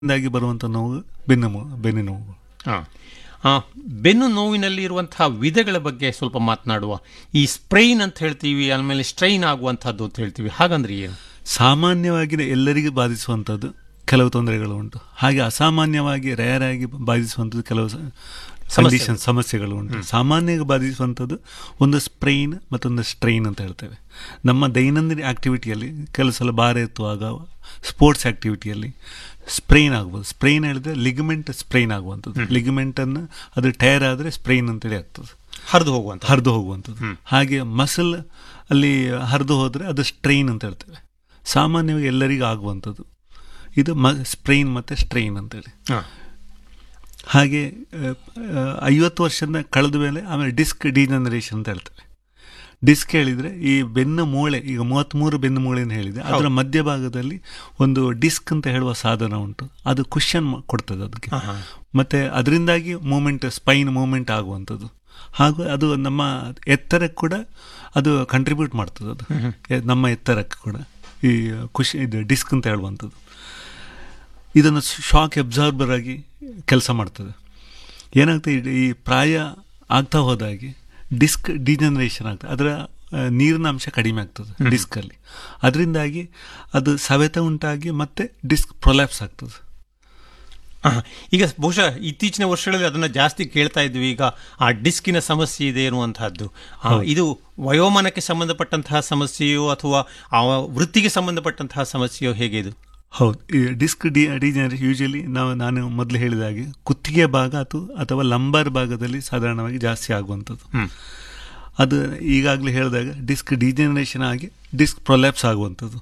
ಇಂದಾಗಿ ಬರುವಂಥ ನೋವು ಬೆನ್ನು ಮೋ- ಬೆನ್ನು ನೋವು ಹಾ. ಆ, ಬೆನ್ನು ನೋವಿನಲ್ಲಿ ಇರುವಂತಹ ವಿಧಗಳ ಬಗ್ಗೆ ಸ್ವಲ್ಪ ಮಾತನಾಡುವ ಈ ಸ್ಪ್ರೈನ್ ಅಂತ ಹೇಳ್ತೀವಿ ಆಮೇಲೆ ಸ್ಟ್ರೈನ್ ಆಗುವಂತಹದ್ದು ಅಂತ ಹೇಳ್ತೀವಿ ಹಾಗಂದ್ರೆ ಏನು ಸಾಮಾನ್ಯವಾಗಿ ಎಲ್ಲರಿಗೂ ಬಾಧಿಸುವಂಥದ್ದು ಕೆಲವು ತೊಂದರೆಗಳು ಉಂಟು ಹಾಗೆ ಅಸಾಮಾನ್ಯವಾಗಿ ರೇರ್ ಆಗಿ ಬಾಧಿಸುವಂಥದ್ದು ಕೆಲವು ಕಂಡೀಷನ್ ಸಮಸ್ಯೆಗಳು ಉಂಟು ಸಾಮಾನ್ಯವಾಗಿ ಬಾಧಿಸುವಂಥದ್ದು ಒಂದು ಸ್ಪ್ರೈನ್ ಮತ್ತೊಂದು ಸ್ಟ್ರೈನ್ ಅಂತ ಹೇಳ್ತೇವೆ ನಮ್ಮ ದೈನಂದಿನ ಆಕ್ಟಿವಿಟಿಯಲ್ಲಿ ಕೆಲವು ಸಲ ಭಾರ ಎತ್ತುವಾಗ ಸ್ಪೋರ್ಟ್ಸ್ ಆಕ್ಟಿವಿಟಿಯಲ್ಲಿ ಸ್ಪ್ರೈನ್ ಆಗ್ಬೋದು ಸ್ಪ್ರೈನ್ ಹೇಳಿದ್ರೆ ಲಿಗಮೆಂಟ್ ಸ್ಪ್ರೈನ್ ಆಗುವಂಥದ್ದು ಲಿಗಮೆಂಟನ್ನು ಅದು ಟೈರ್ ಆದರೆ ಸ್ಪ್ರೈನ್ ಅಂತೇಳಿ ಆಗ್ತದೆ ಹರಿದು ಹೋಗುವಂತ ಹರಿದು ಹೋಗುವಂಥದ್ದು ಹಾಗೆ ಮಸಲ್ ಅಲ್ಲಿ ಹರಿದು ಹೋದರೆ ಅದು ಸ್ಟ್ರೈನ್ ಅಂತ ಹೇಳ್ತೇವೆ ಸಾಮಾನ್ಯವಾಗಿ ಎಲ್ಲರಿಗೂ ಆಗುವಂಥದ್ದು ಇದು ಮ ಸ್ಪ್ರೈನ್ ಮತ್ತು ಸ್ಟ್ರೈನ್ ಅಂತೇಳಿ ಹಾಗೆ ಐವತ್ತು ವರ್ಷದ ಕಳೆದ ಮೇಲೆ ಆಮೇಲೆ ಡಿಸ್ಕ್ ಡಿಜನರೇಷನ್ ಅಂತ ಹೇಳ್ತೇವೆ ಡಿಸ್ಕ್ ಹೇಳಿದರೆ ಈ ಬೆನ್ನು ಮೂಳೆ ಈಗ ಮೂವತ್ತ್ಮೂರು ಬೆನ್ನು ಮೂಳೆ ಅಂತ ಹೇಳಿದೆ ಅದರ ಮಧ್ಯಭಾಗದಲ್ಲಿ ಒಂದು ಡಿಸ್ಕ್ ಅಂತ ಹೇಳುವ ಸಾಧನ ಉಂಟು ಅದು ಕುಷನ್ ಕೊಡ್ತದೆ ಅದಕ್ಕೆ ಮತ್ತು ಅದರಿಂದಾಗಿ ಮೂಮೆಂಟ್ ಸ್ಪೈನ್ ಮೂಮೆಂಟ್ ಆಗುವಂಥದ್ದು ಹಾಗೂ ಅದು ನಮ್ಮ ಎತ್ತರಕ್ಕೆ ಕೂಡ ಅದು ಕಂಟ್ರಿಬ್ಯೂಟ್ ಮಾಡ್ತದೆ ಅದು ಎ- ನಮ್ಮ ಎತ್ತರಕ್ಕೆ ಕೂಡ ಈ ಖುಷಿ ಇದು ಡಿಸ್ಕ್ ಅಂತ ಹೇಳುವಂಥದ್ದು ಇದನ್ನು ಶಾಕ್ ಅಬ್ಸಾರ್ಬರ್ ಆಗಿ ಕೆಲಸ ಮಾಡ್ತದೆ ಏನಾಗ್ತದೆ ಈ- ಈ ಪ್ರಾಯ ಆಗ್ತಾ ಹೋದಾಗೆ ಡಿಸ್ಕ್ ಡಿಜನರೇಷನ್ ಆಗ್ತದೆ ಅದರ ಆ, ನೀರಿನ ಅಂಶ ಕಡಿಮೆ ಆಗ್ತದೆ ಡಿಸ್ಕಲ್ಲಿ ಅದರಿಂದಾಗಿ ಅದು ಸವೆತ ಉಂಟಾಗಿ ಮತ್ತೆ ಡಿಸ್ಕ್ ಪ್ರೊಲ್ಯಾಪ್ಸ್ ಆಗ್ತದೆ ಆಹಾ. ಈಗ ಬಹುಶಃ ಇತ್ತೀಚಿನ ವರ್ಷಗಳಲ್ಲಿ ಅದನ್ನ ಜಾಸ್ತಿ ಕೇಳ್ತಾ ಇದ್ವಿ ಈಗ ಆ ಡಿಸ್ಕಿನ ಸಮಸ್ಯೆ ಇದೆ ಎನ್ನುವಂತಹದ್ದು ಆ, ಇದು ವಯೋಮಾನಕ್ಕೆ ಸಂಬಂಧಪಟ್ಟಂತಹ ಸಮಸ್ಯೆಯೋ ಅಥವಾ ಆ ವೃತ್ತಿಗೆ ಸಂಬಂಧಪಟ್ಟಂತಹ ಸಮಸ್ಯೆಯೋ ಹೇಗೆ ಇದು ಹೌದು ಈ ಡಿಸ್ಕ್ ಡಿ ಡಿಜನರೇಷನ್ ಯೂಶಲಿ ನಾವು ನಾನು ಮೊದಲು ಹೇಳಿದ ಹಾಗೆ ಕುತ್ತಿಗೆ ಭಾಗ ಅಥವಾ ಅಥವಾ ಲಂಬಾರ್ ಭಾಗದಲ್ಲಿ ಸಾಧಾರಣವಾಗಿ ಜಾಸ್ತಿ ಆಗುವಂಥದ್ದು ಅದು ಈಗಾಗಲೇ ಹೇಳಿದಾಗ ಡಿಸ್ಕ್ ಡಿಜನರೇಷನ್ ಆಗಿ ಡಿಸ್ಕ್ ಪ್ರೊಲ್ಯಾಪ್ಸ್ ಆಗುವಂಥದ್ದು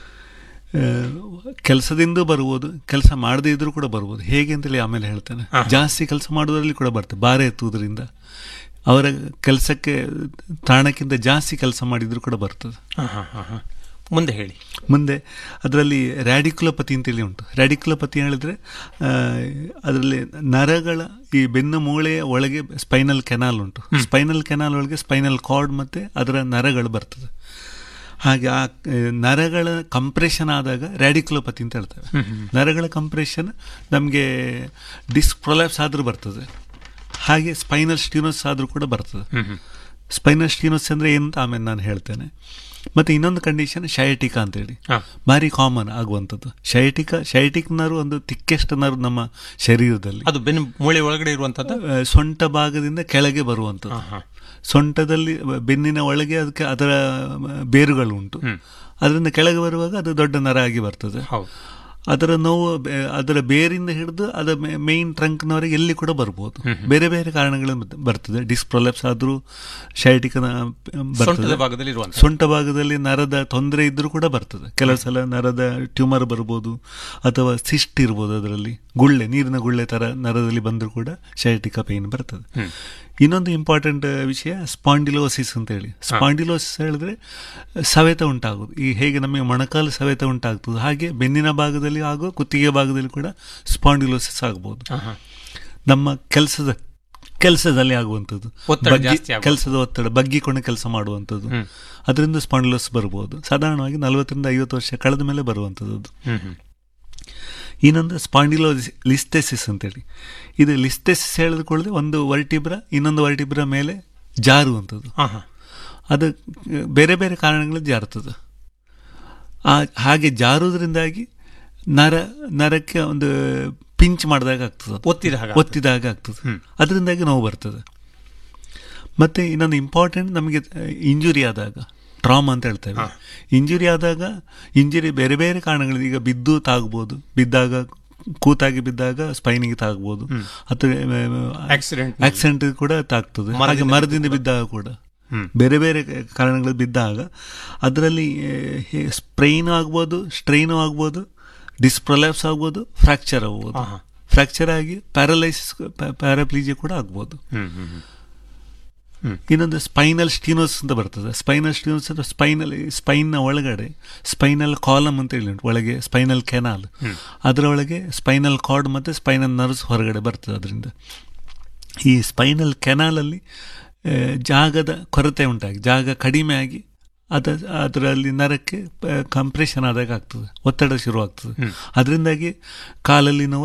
ಕೆಲಸದಿಂದ ಬರ್ಬೋದು ಕೆಲಸ ಮಾಡದೇ ಇದ್ರೂ ಕೂಡ ಬರ್ಬೋದು ಹೇಗೆ ಅಂತೇಳಿ ಆಮೇಲೆ ಹೇಳ್ತೇನೆ ಜಾಸ್ತಿ ಕೆಲಸ ಮಾಡೋದ್ರಲ್ಲಿ ಕೂಡ ಬರ್ತದೆ ಭಾರ ಎತ್ತುವುದರಿಂದ ಅವರ ಕೆಲಸಕ್ಕೆ ತಾಣಕ್ಕಿಂತ ಜಾಸ್ತಿ ಕೆಲಸ ಮಾಡಿದ್ರು ಕೂಡ ಬರ್ತದೆ ಆಹಾ, ಆಹಾ. ಮುಂದೆ ಹೇಳಿ ಮುಂದೆ ಅದರಲ್ಲಿ ರ್ಯಾಡಿಕ್ಯುಲೋಪತಿ ಅಂತೇಳಿ ಉಂಟು ರ್ಯಾಡಿಕ್ಯುಲೋಪತಿ ಹೇಳಿದ್ರೆ ಆ, ಅದರಲ್ಲಿ ನರಗಳ ಈ ಬೆನ್ನು ಮೂಳೆಯ ಒಳಗೆ ಸ್ಪೈನಲ್ ಕೆನಾಲ್ ಉಂಟು ಸ್ಪೈನಲ್ ಕೆನಾಲ್ ಒಳಗೆ ಸ್ಪೈನಲ್ ಕಾರ್ಡ್ ಮತ್ತೆ ಅದರ ನರಗಳು ಬರ್ತದೆ ಹಾಗೆ ಆ ಆ, ನರಗಳ ಕಂಪ್ರೆಷನ್ ಆದಾಗ ರ್ಯಾಡಿಕ್ಯುಲೋಪತಿ ಅಂತ ಹೇಳ್ತೇವೆ ನರಗಳ ಕಂಪ್ರೆಷನ್ ನಮಗೆ ಡಿಸ್ಕ್ ಪ್ರೊಲ್ಯಾಪ್ಸ್ ಆದರೂ ಬರ್ತದೆ ಹಾಗೆ ಸ್ಪೈನಲ್ ಸ್ಟೀನೋಸ್ ಆದರೂ ಕೂಡ ಬರ್ತದೆ ಸ್ಪೈನಲ್ ಸ್ಟೀನೋಸ್ ಅಂದರೆ ಏನು ಅಂತ ಆಮೇಲೆ ನಾನು ಹೇಳ್ತೇನೆ ಮತ್ತು ಇನ್ನೊಂದು ಕಂಡೀಷನ್ ಶಯಟಿಕಾ ಅಂತೇಳಿ ಹಾ. ಭಾರಿ ಕಾಮನ್ ಆಗುವಂಥದ್ದು ಶೈಟಿಕ ಶೈಟಿಕ್ ನರ್ವ್ ಒಂದು ತಿಕ್ಕೆಸ್ಟ್ ನರ್ವ್ ನಮ್ಮ ಶರೀರದಲ್ಲಿ ಅದು ಬೆನ್ನು ಮೂಳೆ ಒಳಗಡೆ ಇರುವಂತದ್ದು ಆ, ಸೊಂಟ ಭಾಗದಿಂದ ಕೆಳಗೆ ಬರುವಂಥದ್ದು ಆಹಾ. ಸೊಂಟದಲ್ಲಿ ಬೆನ್ನಿನ ಒಳಗೆ ಅದಕ್ಕೆ ಅದರ ಆ, ಬೇರುಗಳು ಉಂಟು ಅದರಿಂದ ಕೆಳಗೆ ಬರುವಾಗ ಅದು ದೊಡ್ಡ ನರ ಆಗಿ ಬರ್ತದೆ ಹೌದು ಅದರ ನೋವು ಬೆ- ಅದರ ಬೇರಿಂದ ಹಿಡಿದು ಅದರ ಮೇನ್ ಟ್ರಂಕ್ನವರೆಗೆ ಎಲ್ಲಿ ಕೂಡ ಬರ್ಬೋದು ಬೇರೆ ಬೇರೆ ಕಾರಣಗಳಿಂದ ಬರ್ತದೆ ಡಿಸ್ಕ್ ಪ್ರೊಲೆಪ್ಸ್ ಆದರೂ ಶೈಟಿಕನ ಸೊಂಟದ ಬರ್ತದೆ ಭಾಗದಲ್ಲಿ ಇರುವಂತ ಸೊಂಟ ಭಾಗದಲ್ಲಿ ನರದ ತೊಂದರೆ ಇದ್ರೂ ಕೂಡ ಬರ್ತದೆ ಕೆಲವು ಸಲ ನರದ ಟ್ಯೂಮರ್ ಬರ್ಬೋದು ಅಥವಾ ಸಿಸ್ಟ್ ಇರ್ಬೋದು ಅದರಲ್ಲಿ ಗುಳ್ಳೆ ನೀರಿನ ಗುಳ್ಳೆ ತರ ನರದಲ್ಲಿ ಬಂದರೂ ಕೂಡ ಶೈಟಿಕ ಪೇನ್ ಬರ್ತದೆ ಇನ್ನೊಂದು ಇಂಪಾರ್ಟೆಂಟ್ ವಿಷಯ ಸ್ಪಾಂಡಿಲೋಸಿಸ್ ಅಂತ ಹೇಳಿ ಸ್ಪಾಂಡಿಲೋಸಿಸ್ ಹೇಳಿದ್ರೆ ಸವೆತ ಉಂಟಾಗೋದು ಈ ಹೇಗೆ ನಮಗೆ ಮೊಣಕಾಲು ಸವೆತ ಉಂಟಾಗ್ತದೆ ಹಾಗೆ ಬೆನ್ನಿನ ಭಾಗದಲ್ಲಿ ಹಾಗೂ ಕುತ್ತಿಗೆ ಭಾಗದಲ್ಲಿ ಕೂಡ ಸ್ಪಾಂಡಿಲೋಸಿಸ್ ಆಗ್ಬೋದು ನಮ್ಮ ಕೆಲಸದ ಕೆಲಸದಲ್ಲಿ ಆಗುವಂಥದ್ದು ಒತ್ತಡ ಬಗ್ಗಿ- ಜಾಸ್ತಿ ಆಗುವುದು. ಕೆಲಸದ ಒತ್ತಡ ಬಗ್ಗಿಕೊಂಡು ಕೆಲಸ ಮಾಡುವಂಥದ್ದು ಅದರಿಂದ ಸ್ಪಾಂಡಿಲೋಸ್ ಬರ್ಬೋದು ಸಾಧಾರಣವಾಗಿ ನಲವತ್ತರಿಂದ ಐವತ್ತು ವರ್ಷ ಕಳೆದ ಮೇಲೆ ಬರುವಂಥದ್ದು ಅದು. ಇನ್ನೊಂದು ಸ್ಪಾಂಡಿಲೋ ಲಿಸ್ಟೆಸಿಸ್ ಅಂತೇಳಿ ಇದು ಲಿಸ್ಟೆಸಿಸ್ ಹೇಳಿದ್ಕೊಳ್ಳದೆ ಒಂದು ವರ್ಟಿಬ್ರ ಇನ್ನೊಂದು ವರ್ಟಿಬ್ರ ಮೇಲೆ ಜಾರುವಂಥದ್ದು ಆಹಾ. ಅದು ಬೇರೆ ಬೇರೆ ಕಾರಣಗಳಿಂದ ಜಾರುತ್ತದೆ ಆ ಹಾಗೆ ಜಾರುವುದರಿಂದಾಗಿ ನರ ನರಕ್ಕೆ ಒಂದು ಪಿಂಚ್ ಮಾಡಿದಾಗ ಆಗ್ತದೆ ಅದು. ಒತ್ತಿದ ಹಾಗೆ ಒತ್ತಿದಾಗ ಆಗ್ತದೆ ಅದರಿಂದಾಗಿ ನೋವು ಬರ್ತದೆ ಮತ್ತೆ ಇನ್ನೊಂದು ಇಂಪಾರ್ಟೆಂಟ್ ನಮಗೆ ಇಂಜುರಿ ಆದಾಗ ಟ್ರಾಮಾ ಅಂತ ಹೇಳ್ತೇವೆ ಇಂಜುರಿ ಆದಾಗ ಇಂಜುರಿ ಬೇರೆ ಬೇರೆ ಕಾರಣಗಳಿಂದ ಈಗ ಬಿದ್ದು ತಾಗ್ಬೋದು ಬಿದ್ದಾಗ ಕೂತಾಗಿ ಬಿದ್ದಾಗ ಸ್ಪೈನಿಗೆ ತಾಗ್ಬೋದು ಅಥವಾ Accident. ಆಕ್ಸಿಡೆಂಟ್ ಕೂಡ ತಾಗ್ತದೆ ಹಾಗೆ ಮರದಿಂದ ಮರದಿಂದ ಬಿದ್ದಾಗ ಕೂಡ ಬೇರೆ ಬೇರೆ ಕಾರಣಗಳು ಬಿದ್ದಾಗ ಅದರಲ್ಲಿ ಸ್ಪ್ರೈನ್ ಆಗ್ಬೋದು ಸ್ಟ್ರೈನು ಆಗ್ಬೋದು ಡಿಸ್ಪ್ರೊಲ್ಯಾಪ್ಸ್ ಆಗ್ಬೋದು ಫ್ರಾಕ್ಚರ್ ಆಗ್ಬೋದು ಆಹಾ. ಫ್ರಾಕ್ಚರ್ ಆಗಿ ಪ್ಯಾರಲೈಸಿಸ್ ಪ್ಯಾರಾಪ್ಲೀಜಿಯಾ ಕೂಡ ಆಗ್ಬೋದು ಹ್ಮ್ ಹ್ಮ್ ಹ್ಮ್. ಇನ್ನೊಂದು ಸ್ಪೈನಲ್ ಸ್ಟೀನೋಸ್ ಅಂತ ಬರ್ತದೆ ಸ್ಪೈನಲ್ ಸ್ಟೀನೋಸ್ ಅಂದ್ರೆ ಸ್ಪೈನಲ್ ಸ್ಪೈನ್ನ ಒಳಗಡೆ ಸ್ಪೈನಲ್ ಕಾಲಮ್ ಅಂತ ಹೇಳಿ ಉಂಟು ಒಳಗೆ ಸ್ಪೈನಲ್ ಕೆನಾಲ್ ಅದರೊಳಗೆ ಸ್ಪೈನಲ್ ಕಾರ್ಡ್ ಮತ್ತು ಸ್ಪೈನಲ್ ನರ್ವ್ಸ್ ಹೊರಗಡೆ ಬರ್ತದೆ ಅದರಿಂದ ಈ ಸ್ಪೈನಲ್ ಕೆನಾಲಲ್ಲಿ ಆ, ಜಾಗದ ಕೊರತೆ ಉಂಟಾಗಿ ಜಾಗ ಕಡಿಮೆ ಆಗಿ ಅದ ಅದರಲ್ಲಿ ನರಕ್ಕೆ ಕಂಪ್ರೆಷನ್ ಆದಾಗ ಆಗ್ತದೆ ಒತ್ತಡ ಶುರು ಆಗ್ತದೆ ಅದರಿಂದಾಗಿ ಕಾಲಲ್ಲಿ ನೋವು